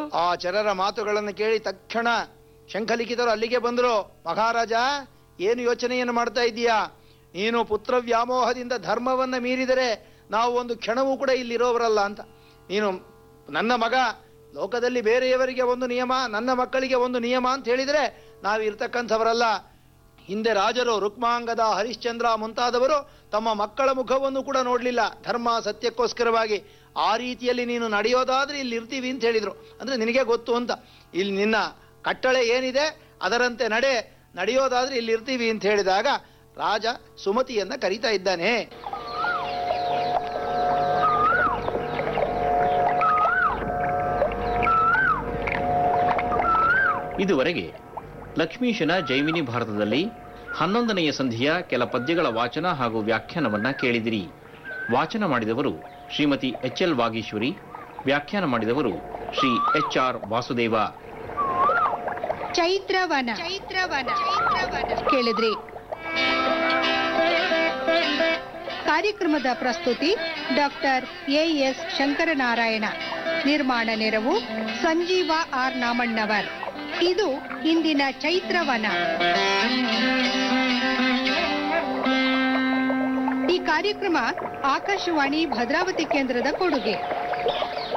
ಆ ಚರರ ಮಾತುಗಳನ್ನು ಕೇಳಿ ತಕ್ಷಣ ಶಂಖಲಿಖಿತರು ಅಲ್ಲಿಗೆ ಬಂದರು ಮಹಾರಾಜ ಏನು ಯೋಚನೆಯನ್ನು ಮಾಡ್ತಾ ಇದ್ದೀಯಾ ನೀನು ಪುತ್ರ ವ್ಯಾಮೋಹದಿಂದ ಧರ್ಮವನ್ನ ಮೀರಿದರೆ ನಾವು ಒಂದು ಕ್ಷಣವೂ ಕೂಡ ಇಲ್ಲಿರೋವರಲ್ಲ ಅಂತ ನೀನು ನನ್ನ ಮಗ ಲೋಕದಲ್ಲಿ ಬೇರೆಯವರಿಗೆ ಒಂದು ನಿಯಮ ನನ್ನ ಮಕ್ಕಳಿಗೆ ಒಂದು ನಿಯಮ ಅಂತ ಹೇಳಿದರೆ ನಾವು ಇರ್ತಕ್ಕಂಥವರಲ್ಲ ಹಿಂದೆ ರಾಜರು ರುಕ್ಮಾಂಗದ ಹರಿಶ್ಚಂದ್ರ ಮುಂತಾದವರು ತಮ್ಮ ಮಕ್ಕಳ ಮುಖವನ್ನು ಕೂಡ ನೋಡಲಿಲ್ಲ ಧರ್ಮ ಸತ್ಯಕ್ಕೋಸ್ಕರವಾಗಿ ಆ ರೀತಿಯಲ್ಲಿ ನೀನು ನಡೆಯೋದಾದ್ರೆ ಇಲ್ಲಿ ಇರ್ತೀವಿ ಅಂತ ಹೇಳಿದ್ರು ಅಂದ್ರೆ ನಿನಗೆ ಗೊತ್ತು ಅಂತ ಇಲ್ಲಿ ನಿನ್ನ ಕಟ್ಟಳೆ ಏನಿದೆ ಅದರಂತೆ ನಡೆ ನಡೆಯೋದಾದ್ರೆ ಇಲ್ಲಿ ಇರ್ತೀವಿ ಅಂತ ಹೇಳಿದಾಗ ರಾಜ ಸುಮತಿಯನ್ನ ಕರೀತಾ ಇದ್ದಾನೆ ಇದುವರೆಗೆ ಲಕ್ಷ್ಮೀಶನ ಜೈಮಿನಿ ಭಾರತದಲ್ಲಿ ಹನ್ನೊಂದನೆಯ ಸಂಧಿಯ ಕೆಲ ಪದ್ಯಗಳ ವಾಚನ ಹಾಗೂ ವ್ಯಾಖ್ಯಾನವನ್ನ ಕೇಳಿದಿರಿ ವಾಚನ ಮಾಡಿದವರು ಶ್ರೀಮತಿ ಎಚ್ ಎಲ್ ವಾಗೀಶ್ವರಿ ವ್ಯಾಖ್ಯಾನ ಮಾಡಿದವರು ಶ್ರೀ ಎಚ್ ಆರ್ ವಾಸುದೇವ ಚೈತ್ರವನ ಚೈತ್ರವನ ಕೇಳಿದ್ರಿ ಕಾರ್ಯಕ್ರಮದ ಪ್ರಸ್ತುತಿ ಡಾಕ್ಟರ್ ಎ ಎಸ್ ಶಂಕರನಾರಾಯಣ ನಿರ್ಮಾಣ ನೆರವು ಸಂಜೀವ ಆರ್ ನಾಮಣ್ಣವರ್ ಇದು ಇಂದಿನ ಚೈತ್ರವನ ಈ ಕಾರ್ಯಕ್ರಮ ಆಕಾಶವಾಣಿ ಭದ್ರಾವತಿ ಕೇಂದ್ರದ ಕೊಡುಗೆ